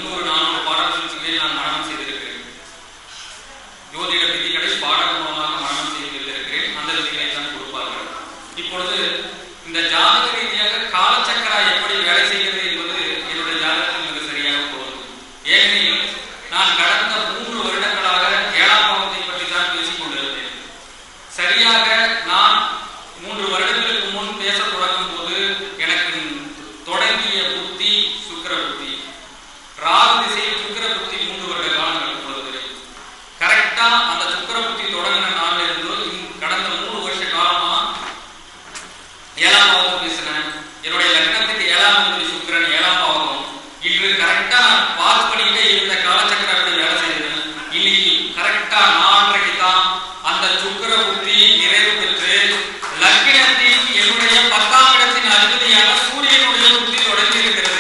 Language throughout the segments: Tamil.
முன்னூறு நானூறு பாடல்களுக்கு மேல் நான் மரணம் செய்திருக்கிறேன் ஜோதிட விதிகளை பாடல் மூலமாக மரணம் செய்திருக்கிறேன் அந்த விதிகளை தான் கொடுப்பார்கள் இப்பொழுது இந்த ஜாதக ரீதியாக காலச்சக்கரா எப்படி வேலை செய்கிறது என்பது என்னுடைய ஜாதகத்தில் மிக சரியாக பொருந்தும் ஏனெனில் நான் கடந்த மூன்று வருடங்களாக ஏழாம் பாவத்தை பற்றி தான் பேசிக் கொண்டிருந்தேன் சரியாக நான் மூன்று வருடங்களுக்கு முன் பேச தொடங்கும் போது எனக்கு தொடங்கிய புத்தி சுக்கிர புத்தி ராகு திசையில் சுக்கிர புத்தி மூன்று வருட காலங்களுக்கு பொழுது கரெக்டா அந்த சுக்கிர புத்தி தொடங்கின நாள்ல இருந்து இந்த கடந்த மூணு வருஷ காலமா ஏழாம் பாவம் பேசினேன் என்னுடைய லக்னத்துக்கு ஏழாம் அதிபதி சுக்கிரன் ஏழாம் பாவம் இன்று கரெக்டா நான் பாஸ் பண்ணிக்கிட்டே இருந்த காலச்சக்கர எப்படி வேலை செய்தேன் இன்னைக்கு கரெக்டா நாலரைக்கு தான் அந்த சுக்கிர புத்தி நிறைவு பெற்று லக்னத்தில் என்னுடைய பத்தாம் இடத்தின் அதிபதியான சூரியனுடைய புத்தி தொடங்கி இருக்கிறது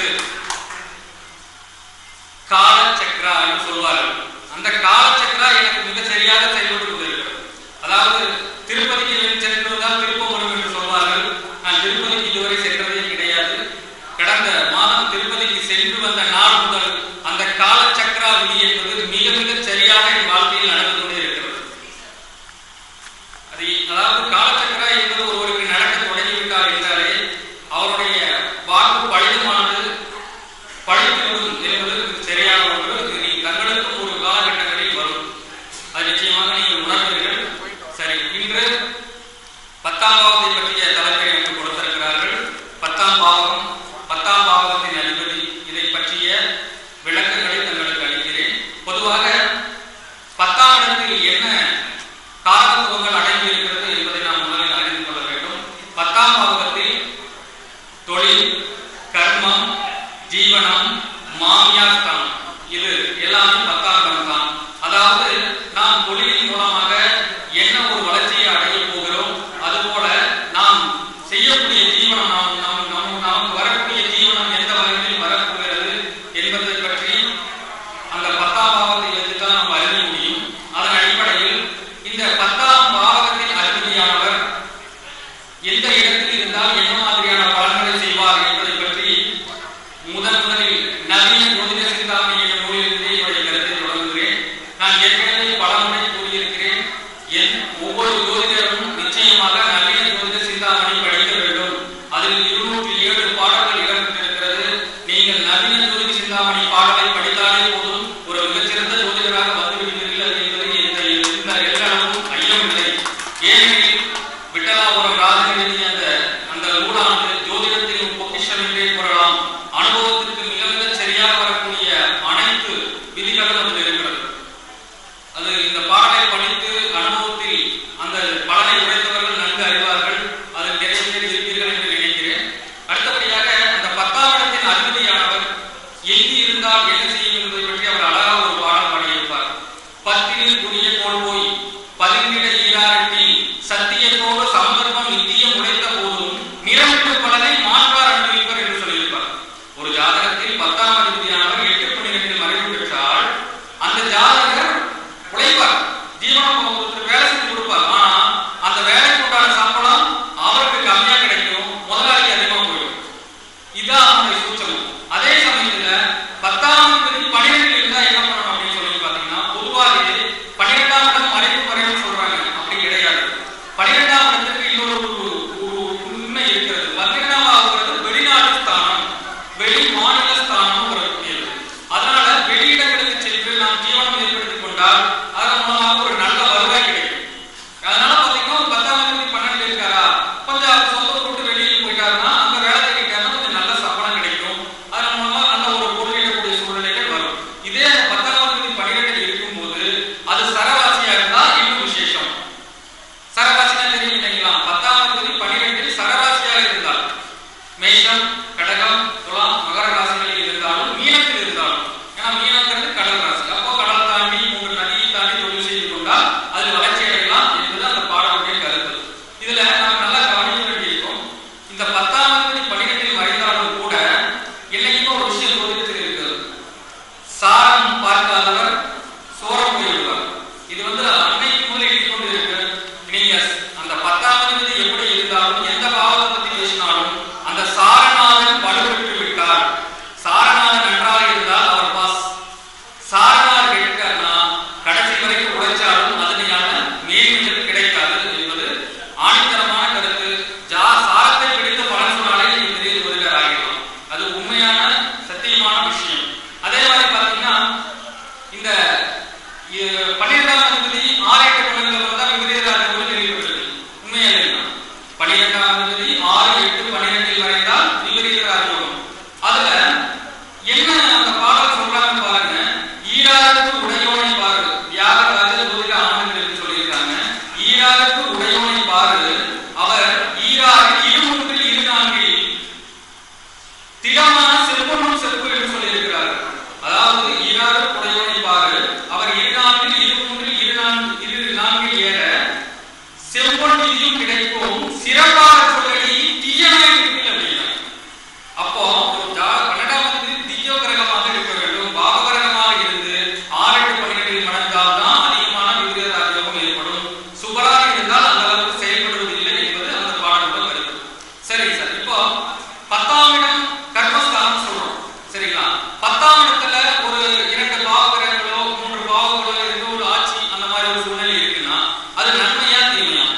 காலச்சக்ரா என்று சொல்வார்கள் அந்த காலச்சக்ரா எனக்கு மிக சரியாக செயல்பட்டு கொண்டிருக்கிறது அதாவது திருப்பதிக்கு வெளி சென்று வந்தால் திருப்பம் வரும் என்று சொல்வார்கள் நான் திருப்பதிக்கு இதுவரை சென்றதே கிடையாது கடந்த மாதம் திருப்பதிக்கு சென்று வந்த நாள் முதல் அந்த காலச்சக்ரா விதி என்பது மிக மிக சரியாக என் வாழ்க்கையில் நடந்து கொண்டே இருக்கிறது அது அதாவது காலச்சக்கரா என்பது ஒருவருக்கு நடக்க தொடங்கிவிட்டார் என்றாலே அவருடைய வாக்கு பழிதமானது பழித்துவிடும் என்பது சரியான ஒன்று இது நீ தங்களுக்கும் ஒரு காலகட்டங்களில் வரும் அது நிச்சயமாக நீங்கள் உணர்வீர்கள் சரி இன்று பத்தாம் பாவத்தை பற்றிய தலைப்பை எனக்கு கொடுத்திருக்கிறார்கள் பத்தாம் பாவம் பத்தாம் பாவத்தின் அதிபதி இதை பற்றிய விளக்கங்களை தங்களுக்கு அளிக்கிறேன் பொதுவாக பத்தாம் இடத்தில் என்ன காரத்துவங்கள் அடங்கி இருக்கிறது என்பதை நாம் முதலில் அறிந்து கொள்ள வேண்டும் பத்தாம் பாவகத்தில் தொழில் கர்மம் ஜீவனம் மாமியாஸ்தானம் இது எல்லாமே பத்தாம் இடம் தான் அதாவது நாம் தொழிலின் மூலமாக என்ன ஒரு வளர்ச்சியை அடைய போகிறோம் அதுபோல நாம் செய்யக்கூடிய ஜீவனம் நாம் நாம் நம் நமக்கு வரக்கூடிய ஜீவனம் எந்த வகையில் வரப்போகிறது என்பதை பற்றி அந்த பத்தாம் பாவத்தை வைத்து தான் நாம் அறிய முடியும் அதன் அடிப்படையில் இந்த பத்தாம் பாவகத்தின் அதிபதியானவர் எந்த இடத்தில் இருந்தால் என்ன மாதிரியான பலன்களை செய்வார் என்பதை பற்றி முதன் முதலில் நவீன ஜோதிட சிந்தாமணி என்ற நூலிலிருந்தே என்னுடைய கருத்தை தொடங்குகிறேன் நான் ஏற்கனவே பல முறை கூறியிருக்கிறேன் என் ஒவ்வொரு ஜோதிடரும் நிச்சயமாக நவீன ஜோதிட சிந்தாமணி படிக்க வேண்டும் அதில் இருநூற்றி ஏழு பாடங்கள் இடம்பெற்றிருக்கிறது நீங்கள் நவீன ஜோதிட சிந்தாமணி பாடலை படித்தாலே போதும் ஒரு மிகச்சிறந்த ஜோதிடராக வந்துவிடுவீர்கள் என்பது இந்த இந்த எல்லளவும் ஐயமில்லை ஏனெனில் விட்டலாபுரம் ராஜன் எழுதிய அந்த அந்த நூலானது ஜோதிடத்தின் பொக்கிஷம் என்றே கூறலாம் அனுபவத்திற்கு மிக மிக சரியாக வரக்கூடிய அனைத்து விதிகளும் அதில் இருக்கிறது அது இந்த பாடலை படித்து அனுபவத்தில் அந்த பலனை உடைத்தவர்கள் நன்கு அறிவார்கள் அதில் நிறைய பேர் இருப்பீர்கள் என்று நினைக்கிறேன் அடுத்தபடியாக அந்த பத்தாம் இடத்தின் அதிபதியானவர் எங்கு இருந்தால் என்ன செய்யும் என்பதை பற்றி அவர் அழகாக ஒரு பாடல் பாடியிருப்பார் பத்தினில் புதிய கோல் போய் பதினிட ஈராரட்டி சத்தியத்தோடு சந்தர்ப்பம் நித்தியம் உடைத்த போதும் நிறமிட்டு பலனை மாற்றார் அனுபவிப்பர் என்று சொல்லியிருப்பார் ஒரு ஜாதகத்தில் பத்தாம் அதிபதியானவர் எட்டு பன்னிரெண்டில் மறைவு பெற்றால் அந்த ஜாதகர் உழைப்பார் ஜீவனம் ஒருத்தர் வேலை செஞ்சு கொடுப்பார் ஆனா அந்த வேலைக்கு உண்டான சம்பளம் அவருக்கு கம்மியா கிடைக்கும் முதலாளி அதிகமா போயிடும் இதான் அவனுடைய சூச்சகம் அதே சமயத்துல பத்தாம் தேதி பன்னிரெண்டில் இருந்தா என்ன பண்ணணும் அப்படின்னு சொல்லி பாத்தீங்கன்னா பொதுவாகவே பன்னிரெண்டாம் உடையோனை பாரு அவர் இரு நான்கில் இரு மூன்றில் இரு நான்கு இரு நான்கில் ஏற செம்பொன் விதியும் கிடைக்கும் சிறப்பாக சொல்லி தீயனாய் இருப்பில் அப்படின்னா அப்போ ஒரு ஜா- பன்னெண்டாம் தேதி திவ்ய கிரகமாக இருக்க வேண்டும் பாவகிரகமாக இருந்து ஆறு எட்டு பன்னிரெண்டில் மணந்தால் தான் அதிகமான விபரீத ராஜயோகம் ஏற்படும் சுபராக இருந்தால் அந்த அளவுக்கு செயல்படுவதில்லை என்பது அந்த பாடலோட கருத்து சரி சார் இப்போ பத்தாம் இடம் கர்மஸ்தானம் சொல்றோம் சரிங்களா பத்தாம் இடத்துல ஒரு இரண்டு பாவகிரகங்களோ மூன்று பாவங்களோ ஏதோ ஒரு ஆட்சி அந்த மாதிரி ஒரு சூழ்நிலை இருக்குன்னா அது நன்மையா தீமையா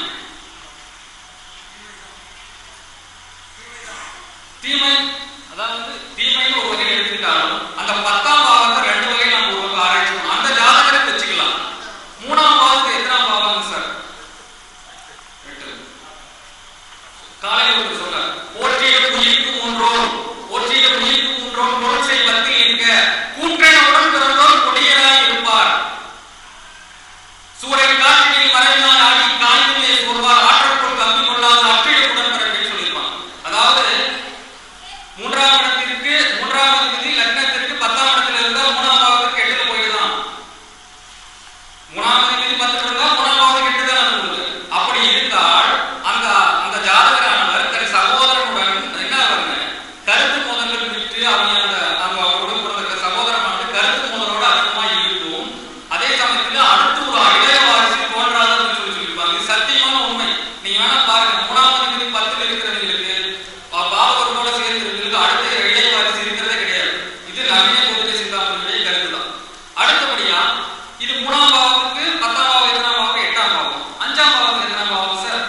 தீமை அதாவது தீமைன்னு ஒரு வகையில் எடுத்துக்கிட்டாலும் அந்த பத்தாம் பாவத்தை ரெண்டு வகையில் நம்ம ஒரு பக்கம் ஆராய்ச்சி பண்ணணும். அந்த ஜாதகத்தை வச்சுக்கலாம் மூணாம் பாவத்துக்கு எத்தனாம் பாவம் சார் எட்டு. காலையில் ஒருத்தர் சொன்னார் போற்றிய உயிருக்கு மூன்றோம் போற்றிய உயிருக்கு மூன்றோம் நோற்றை பத்தில் இருக்க கூற்றனுடன் பிறந்தோர் கொடியராய் இருப்பார் சூறை காற்றில் மறைவினால் ஆடி காய்விலே சோர்வார் ஆற்றற்குள் கம்பி கொள்ளாத அற்றிடக்குடன் பிறப்பேன் சொல்லியிருப்பான் அதாவது மூன்றாம் இடத்திற்கு மூன்றாவது விதி லக்னத்திற்கு பத்தாம் இடத்துல இருந்தா மூணாம் பாவத்துக்கு எட்டுல போயிடலாம் மூணாவது விதி பத்து இருந்தா மூணாம் பாவத்துக்கு எட்டு தான் உங்களுக்கு அப்படி இருந்தால் அந்த அந்த ஜாதகரானவர் தன் சகோதரனுடன் என்ன வருங்க கருத்து மோதல்கள் விட்டு அவங்க அந்த அவங்க அவரோட பிறந்த சகோதரமானது கருத்து மோதலோட அதிகமா இருக்கும் அதே சமயத்துல அடுத்து ஒரு இளைய வாரிசு தோன்றாதுன்னு சொல்லி சொல்லியிருப்பாங்க இது சத்தியமான உண்மை நீங்க வேணா பாருங்க மூணாவது விதி பத்துல இருக்கிறவங்களுக்கு பா- பாவகர்களோட சேர்ந்திருக்கிறதுக்கு அடுத்த இளைய வாரிசு இருக்கிறதே கிடையாது இது நவீன பொதுக்க சிந்தாமணியுடைய கருத்து தான் அடுத்தபடியா இது மூணாம் பாவத்துக்கு பத்தாம் பாவம் எத்தனாம் பாவம் எட்டாம் பாவம் அஞ்சாம் பாவத்துக்கு எத்தனாம் பாவம் சார்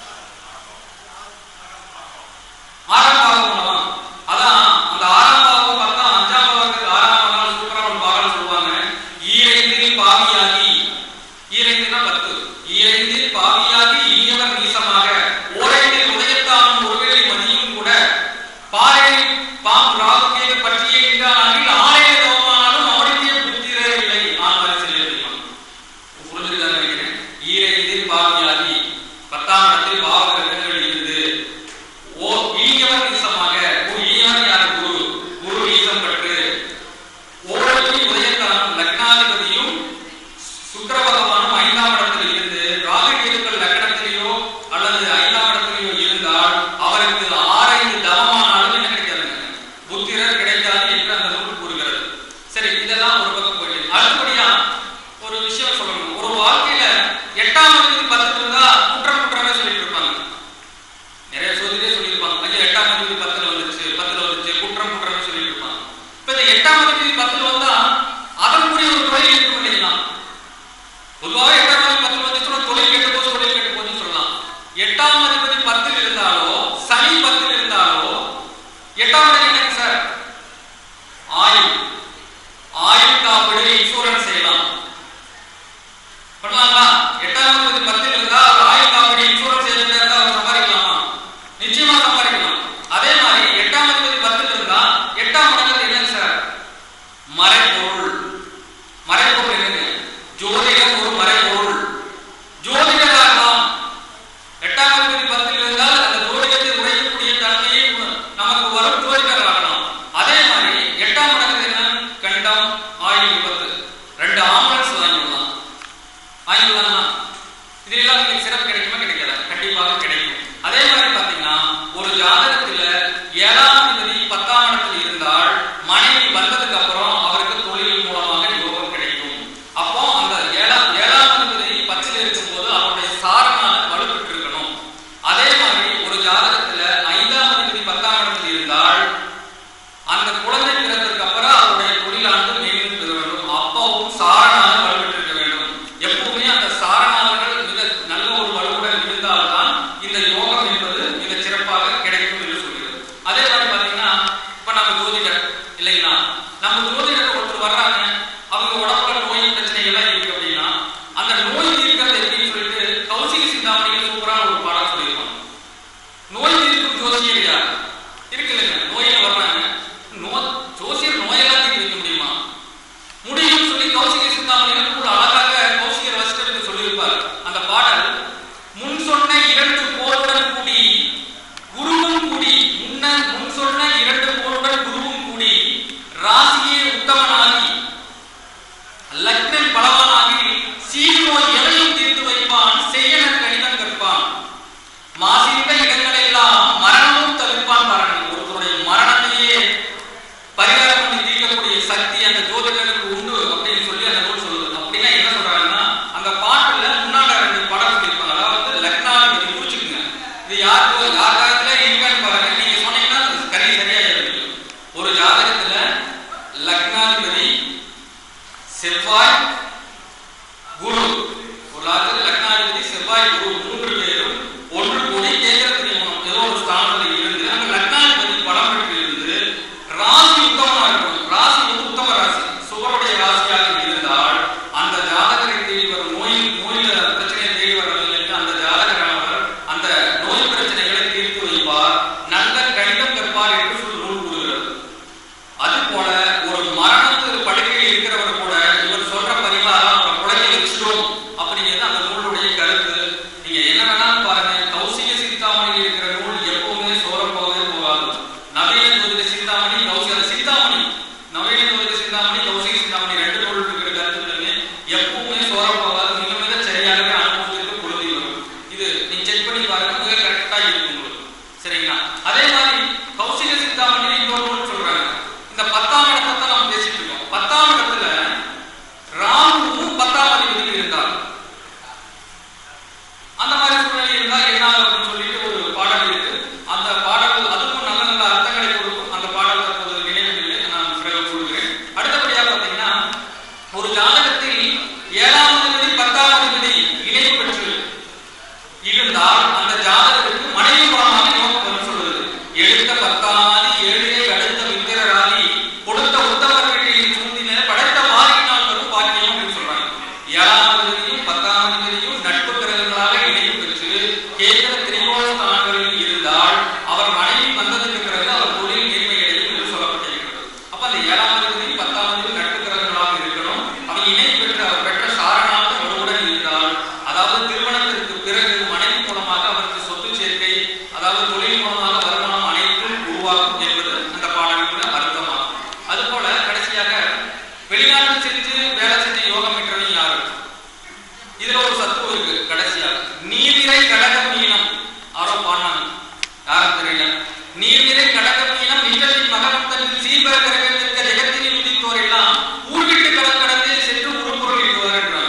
ஆறாம் பாவம் அல்லவா? அதான் அந்த ஆறாம் பாவம் பார்த்தா அஞ்சாம் பாவத்துக்கு ஆறாம் பாவம் சூப்பரா ஒரு பாடல் சொல்லுவாங்க ஈரைந்தில் பாவியாகி ஈரைந்துனா பத்து ஈரைந்தில் பாவியாகி இனியவர் நீசமாக ஓரைந்தில் உதயத்தானும் ஒருவேளை மதியும் கூட பாறை பாம்பு ராகுகேது பற்றியே என்றால் ஆலய தவமானாலும் அவனுக்கே புத்திரே இல்லை ஆண்கள் செல்ல புரிஞ்சுதான் நினைக்கிறேன் ஈரைந்தில் பாவியாகி பத்தாம் இடத்தில் பாவகிரகங்கள் இருந்து ஓ ஈயவர் நீசமாக ஓ ஈயவர் யார் குரு குரு நீசம் பெற்று ஓரளவு உதயத்தானும் லக்னாதிபதியும் சுக்கிர பகவானும் ஐந்தாம் இடத்தில் இருந்து ராகுகேதுக்கள் லக்னத்திலேயோ அல்லது ஐந்தாம் இடத்திலேயோ இருந்தால் அவருக்கு ஆரைந்து தவமானாலும் என்ன கிடைக்காதுங்க புத்திரர் கிடைக்காது என்று அந்த நூல் கூறுகிறது சரி இதெல்லாம் ஒரு பக்கம் போயிட்டு அடுத்தபடியா ஒரு விஷயம் சொல்லணும் ஒரு வாழ்க்கையில எட்டாம் இடத்துக்கு பத்து இருந்தா குற்றம் குற்றமே சொல்லிட்டு இருப்பாங்க நிறைய சோதிலே சொல்லியிருப்பாங்க ஐயா எட்டாம் அதிபதி பத்துல வந்துருச்சு பத்துல வந்துருச்சு குற்றம் குற்றம்னு சொல்லிட்டு இருப்பாங்க இப்ப இந்த எட்டாம் அதிபதி பத்துல வந்தா அதற்குரிய ஒரு தொழில் இருக்கும் இல்லைங்களா பொதுவாக எட்டாம் அதிபதி பத்துல வந்துச்சுன்னா தொழில் கெட்டு போச்சு தொழில் கெட்டு போச்சுன்னு சொல்லலாம் எட்டாம் அதிபதி பத்தில் இருந்தாலோ சனி பத்தில் இருந்தாலோ எட்டாம் அதிபதி என்னங்க சார் ஆயுள் ஆயுள் காப்பீடு இன்சூரன்ஸ் செய்யலாம் பண்ணலாங்களா எட்டாம் அதிபதி பத்தில் இருந்தா அவர் ஆயுள் காப்பீடு இன்சூரன்ஸ் ஏஜென்ட் இருந்தா அவர் சம்பாதிக்கலாமா நிச்சயமா சம்பாதிக்கலாம் அதே மாதிரி எட்டாம் அதிபதி பத்தில் இருந்தா எட்டாம் இடத்துல என்னங்க சார் மறைபொருள் மறைபொருள் என்னங்க ஜோதிடம் ஒரு மறைபொருள் ஜோதிடராகலாம் எட்டாம் அதிபதி பத்தில் இருந்தால் அந்த ஜோதிடத்தை உடையக்கூடிய தன்மையை உண- நமக்கு வரும் ஜோதிடராகலாம் அதே மாதிரி எட்டாம் இடத்துல என்ன கண்டம் ஆயுள் விபத்து ரெண்டு ஆம்புலன்ஸ் வாங்கிடலாம் வாங்கிடலாமா இதெல்லாம் உங்களுக்கு சிறப்பு கிடைக்குமா கிடைக்காதா கண்டிப்பாக கிடைக்கும் அதே மாதிரி பாத்தீங்கன்னா ஒரு ஜாதகத்துல ஏழாம் அதிபதி பத்தாம் இடத்தில் இருந்தால் மனைவி வந்ததுக்கு அப்புறம் அவருக்கு தொழில் மூலமாக யோகம் கிடைக்கும் அப்போ அந்த ஏழாம் ஏழாம் அதிபதி பத்தில் இருக்கும்போது அவருடைய சாரமான வலுப்பெற்று இருக்கணும் அதே மாதிரி ஒரு ஜாதகத்துல ஐந்தாம் அதிபதி பத்தாம் இடத்தில் இருந்தால் அந்த குழந்தை பிறந்ததுக்கு அப்புறம் அவருடைய தொழிலானது மேலும் பெற வேண்டும் அப்பாவும் சாரணாக வலுப்பெற்றிருக்க வேண்டும் எப்பவுமே அந்த சாரணார்கள் மிக நல்ல ஒரு வலுவுடன் இருந்தால்தான் இந்த யோகம் என்பது மிக சிறப்பாக கிடைக்கும் என்று சொல்கிறது அதே மாதிரி பாத்தீங்கன்னா இப்ப நம்ம ஜோதிடர் இல்லைங்களா நம்ம ஜோதிடர் ஒருத்தர் வர்றாங்க அவங்க உடம்புல நோய் பிரச்சனைகள்லாம் இருக்கு அப்படின்னா அந்த நோய் தீர்க்கிறது எப்படின்னு சொல்லிட்டு கௌசிக சிந்தாமணியில் சூப்பரான ஒரு பாடம் சொல்லியிருப்பாங்க நோய் தீர்க்கும் ஜோசியர் யார் இருக்குல்லங்க நோயில வர்றாங்க நோ ஜோசியர் நோயெல்லாம் தீர்த்து வைக்க முடியுமா முடியும்னு சொல்லி கௌசிக சிந்தாமணி அந்த ஜோதிடனுக்கு உண்டு அப்படின்னு சொல்லி அந்த நூல் சொல்லுது அப்படின்னா என்ன சொல்றாங்கன்னா அந்த பாட்டுல முன்னாடி ரெண்டு படம் சொல்லியிருப்பாங்க அதாவது லக்னாதிபதி குறிச்சுக்குங்க இது யாருக்கு யார் காலத்துல இருக்கான்னு பாருங்க நீங்க சொன்னீங்கன்னா கரி சரியா எழுதிடும் ஒரு ஜாதகத்துல லக்னாதிபதி செவ்வாய் குரு ஒரு ஜாதகத்துல லக்னாதிபதி செவ்வாய் குரு மூன்று பேரும் ஒன்று கூடி கேந்திர திருமணம் ஏதோ ஒரு ஸ்தானத்துல இருந்து அந்த லக்னாதிபதி பலம் பெற்று இருந்து ராசி உத்தமமா இருக்கணும் ராசி வந்து உத்தம ராசி சுவருடைய ராசியாக இருந்தால் அந்த ஜாதகரை தேடி வரும் நோய் நோயில பிரச்சனையை தேடி வரவில்லை அந்த ஜாதகரானவர் அந்த நோய் பிரச்சனைகளை தீர்த்து வைப்பார் நல்ல கணிதம் கற்பார் என்று சொல்லி நூல் கூறுகிறது அது போல ஒரு மரணத்து படுக்கையில் இருக்கிறவர் கூட இவர் சொல்ற பரிகாரம் அவரை குழந்தை வச்சிடும் அப்படிங்கிறது அந்த நூலுடைய கருத்து நீங்க என்ன வேணாலும் பாருங்க கௌசிக சிந்தாமணியில் இருக்கிற நூல் எப்பவுமே சோர போகவே போகாது நவீன ஜோதிட சிந்தாமணி கௌசிக சிந்தாமணி நவீன ஜோதிட சிந்தாமணி கௌசிக சிந்தாமணி ரெண்டு நூல் இருக்கிற கருத்துக்களுமே எப்பவுமே சோர போகாது மிக மிக சரியாகவே அனுபவத்திற்கு பொருந்தி வரும் இது நீங்க செக் பண்ணி பாருங்க மிக கரெக்டா இருக்கும் உங்களுக்கு சரிங்களா அதே மாதிரி கௌசிக சிந்தாமணி இன்னொரு நூல் சொல்றாங்க இந்த பத்தாம் இடத்தை தான் நம்ம பேசிட்டு இருக்கோம் பத்தாம் இடத்துல ராமுவும் பத்தாம் அதிபதியும் இருந்தார் அந்த மாதிரி சூழ்நிலை இருந்தா என்ன ஆகும்னு சொல்லிட்டு ஒரு பாடல் இருக்கு அந்த பாடல் அதுவும் நல்ல நல்ல அர்த்தங்களை கொடுக்கும் அந்த பாடல் தற்போது நினைவில் இல்லை நான் பிறகு கூறுகிறேன் அடுத்தபடியாக பார்த்தீங்கன்னா ஒரு ஜாதகத்தில் ஏழாம் அதிபதி பத்தாம் அதிபதி இணை பெற்று இருந்தால் அந்த ஜாதகத்துக்கு மனைவி மூலமாக யோகம் வரும் சொல்லுது எடுத்த பத்தாமாதி ஏழிலே அடுத்த மித்திரராதி கொடுத்த உத்தமர் வீட்டில் சூழ்நிலை படைத்த மாறினால் வரும் பாக்கியம் அப்படின்னு சொல்றாங்க ஏழாம் அதிபதியும் பத்தாம் அதிபதியும் நட்பு கிரகங்களாக இணைவு பெற்று கேந்திர திரிகோண ஸ்தானங்களில் இருந்தால் அவர் மனைவி வந்ததுக்கு பிறகு அவர் தொழில் நேர்மை அடையும் என்று சொல்லப்பட்டிருக்கிறது அப்ப அந்த ஏழாம் அதிபதி பத்தாம் அதிபதி நட்பு கிரகங்களாக இருக்கணும் அவங்க இணை பெற்று அவர் பெற்ற சாரனாக ஒருவுடன் இருந்தால் அதாவது திருமணத்திற்கு பிறகு மனைவி மூலமாக அவருக்கு சொத்து சேர்க்கை அதாவது தொழில் மூலமாக வருமானம் அனைத்தும் உருவாகும் என்பது அந்த பாடலின் அர்த்தமாகும் அதுபோல கடைசியாக வெளிநாட்டு சென்று வேலை செஞ்ச யோகம் பெற்றவங்க யாரு இதுல ஒரு சத்துவம் இருக்கு கடைசியாக நீர்நிறை கடகம் மீனம் ஆரோ பாடினாங்க யாரும் தெரியல நீர்நிறை கடகம் மீனம் நிகழ்ச்சியின் மகமத்தனில் சீர்பெற கிரகத்திற்க ஜெகத்தினில் உதித்தோர் எல்லாம் ஊர்விட்டு கடல் கடந்து சென்று உருப்பொருள் இடுவார்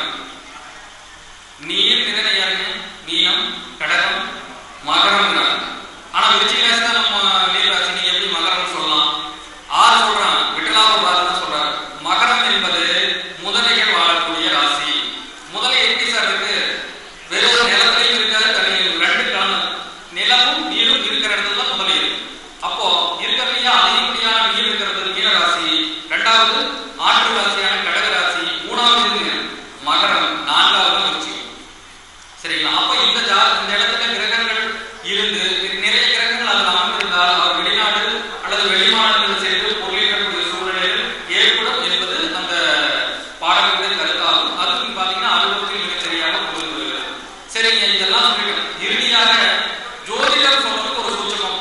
நீர் நிறை யாருங்க மீனம் கடகம் மகரம் ஆனா விருச்சிக ராசி தான் நம்ம நீர் ராசி நீங்க எப்படி மகரம் சொல்லலாம் ஆறு சொல்றான் விட்டலாப பாரதம் சொல்றாரு மகரம் என்பது முதலைகள் வாழக்கூடிய ராசி முதலை எப்படி சார் இருக்கு வெறும் நிலத்திலையும் இருக்காது தண்ணியும் ரெண்டு கலந்து நிலமும் நீரும் இருக்கிற இடத்துல தான் முதலை இருக்கு அப்போ இருக்கிறதுலயே அதிகப்படியான நீர் இருக்கிறது மீன ராசி ரெண்டாவது ஆற்று ராசியான கடக ராசி மூணாவது இது மகரம் நான்காவது விருச்சிகம் சரிங்களா அப்ப இந்த ஜா இந்த இடத்துல கிரகங்கள் இருந்து நிறைய கிரகங்கள் அதில் அமர்ந்திருந்தால் அவர் வெளிநாடு அல்லது வெளிமாநிலங்கள் சென்று பொருளீட்டக்கூடிய சூழ்நிலைகள் ஏற்படும் என்பது அந்த பாடல்களின் கருத்தாகும் அதுவும் பாத்தீங்கன்னா அனுபவத்தில் மிகச் சரியாக புரிந்து வருகிறது சரிங்க இதெல்லாம் சொல்லிட்டோம் இறுதியாக ஜோதிடம் சொல்றதுக்கு ஒரு சூச்சகம்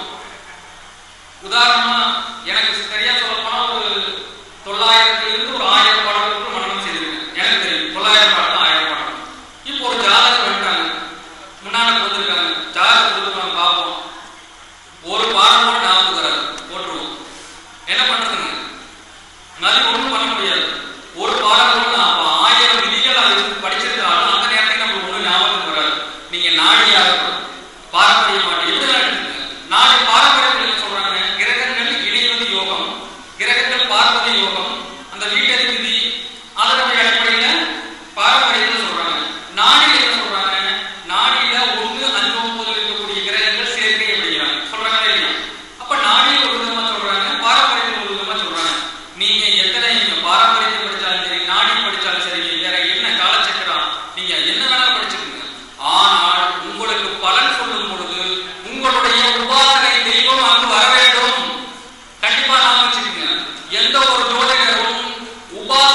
உதாரணமா எனக்கு சரியா சொல்லப்போனா ஒரு தொள்ளாயிரத்துல இருந்து ஒரு ஆயிரம் பாடல்களுக்கு மனநம் செய்திருக்கேன் எனக்கு தெரியும் தொள்ளாயிரம் பாடல் ஆயிரம் பாடல் இப்போ ஒரு ஜாதகம் வந்துட்டாங்க முன்னாடி கொடுத்துருக்காங்க ஜாதகம் கொடுத்துருக்காங்க பார்ப்போம் ஒரு பாடம் கூட ஞாபகம் வராது போட்டுருவோம் என்ன பண்றதுங்க அது ஒண்ணும் பண்ண முடியாது ஒரு பாடம் கூட நான் அப்ப ஆயிரம் விதிகள் அது படிச்சிருந்தாலும் அந்த நேரத்தில் நமக்கு ஒண்ணும் ஞாபகம் வராது நீங்க நாடியாக இருக்கணும் பாரம்பரிய மாட்டு எப்படி எடுத்துக்கங்க நாடி பாரம்பரியத்தில் என்ன சொல்றாங்க கிரகங்கள் இணைவது யோகம் கிரகங்கள் பார்ப்பது யோகம் அந்த வீட்டதி விதி அதனுடைய அடிப்படையில பாரம்பரியத்தில் சொல்றாங்க நாடியில் என்ன சொல்றாங்க நாடியில ஒண்ணு அஞ்சு ஒன்பது இருக்கக்கூடிய கிரகங்கள் சேர்க்கை அப்படிங்கிறாங்க சொல்றாங்களா இல்லையா அப்ப நாடியில் ஒரு விதமா சொல்றாங்க பாரம்பரியத்தில் ஒரு விதமா சொல்றாங்க நீங்க எத்தனை நீங்க பாரம்பரியத்தை படிச்சாலும் சரி நாடி படிச்சாலும் சரி வேற என்ன காலச்சக்கரம் நீங்க என்ன வேணாலும் படிச்சுக்கோங்க ஆனால் உங்களுக்கு பலன் சொல்லும் பொழுது உங்களுடைய உபாசனை தெய்வம் அங்கு வர வேண்டும் கண்டிப்பா நாம வச்சுக்கோங்க எந்த ஒரு ஜோதிடரும் உபாசனை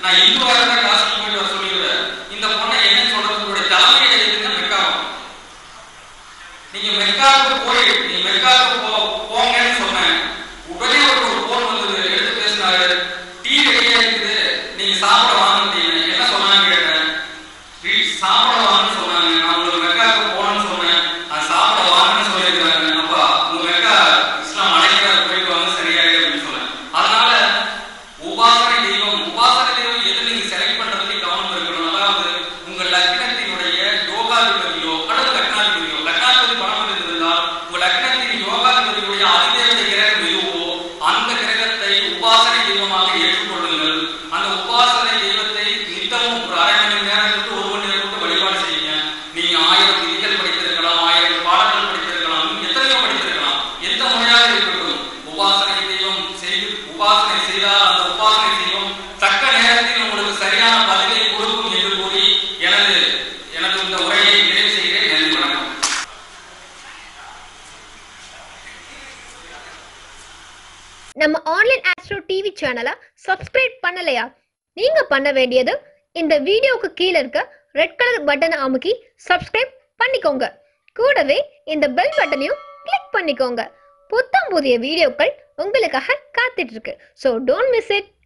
நான் இந்துவா இருந்தா காசுக்கு போயிட்டு வர சொல்லிடுவேன் இந்த பொண்ணை என்ன சொல்றது உங்களுடைய தலைமையில எதுங்க மெக்காவும் நீங்க மெக்காவுக்கு போய் நீங்க மெக்காவுக்கு போ போங்கன்னு சொன்னேன் உடனே ஒரு ஒரு போன் வந்தது எடுத்து பேசினாரு டீ ரெடியா இருக்குது நீங்க சாப்பிட வாங்கிட்டீங்க என்ன சொன்னாங்க கேட்டேன் வீட் சாப்பிட வாங்கன்னு சொன்னாங்க நான் உங்களுக்கு மெக்காவுக்கு போகணும்னு சொன்னேன் அது சாப்பிட வாங்கன்னு சொல்லியிருக்காங்க அப்பா உங்க மெக்கா இஸ்லாம் அழைக்கிறார் போயிட்டு வாங்க சரியாயிடு அப்படின்னு சொன்னேன் அதனால உபாசனை தெய்வம் உபாசனை தெய்வம் எது நீங்க செலக்ட் பண்றதுல கவனம் இருக்கணும் அதாவது உங்க லக்னத்தினுடைய யோகாதிபதியோ அல்லது லக்னாதிபதியோ லக்னாதிபதி பணம் இருந்திருந்தால் உங்க லக்னத்தின் யோகாதிபதியுடைய அதிதேவதை கிரகம் எதுவோ அந்த கிரகத்தை உபாசனை தெய்வமாக ஏற்றுக்கொள்ளுங்கள் அந்த உபாசனை தெய்வத்தை நித்தமும் ஒரு அரை மணி நேரத்துக்கு ஒரு மணி நேரத்துக்கு வழிபாடு செய்யுங்க நீங்க ஆயிரம் விதிகள் படித்திருக்கலாம் ஆயிரம் பாடங்கள் படித்திருக்கலாம் இன்னும் எத்தனையோ படித்திருக்கலாம் எந்த முறையாக இருக்கட்டும் உபாசனை தெய்வம் செய்து உபாசனை செய்தால் அந்த உபாசனை தெய்வம் தக்க நேரத்தில் உங்களுக்கு சரியான பதிலை கொடுக்கும் என்று கூறி எனது எனது இந்த உரையை நிறைவு செய்கிறேன் நன்றி வணக்கம் நம்ம ஆன்லைன் ஆஸ்ட்ரோ டிவி சேனலை சப்ஸ்கிரைப் பண்ணலையா நீங்க பண்ண வேண்டியது இந்த வீடியோவுக்கு கீழே இருக்க ரெட் கலர் பட்டனை அமுக்கி சப்ஸ்கிரைப் பண்ணிக்கோங்க கூடவே இந்த பெல் பட்டனையும் கிளிக் பண்ணிக்கோங்க புத்தம் புதிய வீடியோக்கள் உங்களுக்காக காத்துட்டு இருக்கு ஸோ டோன்ட் மிஸ் இட்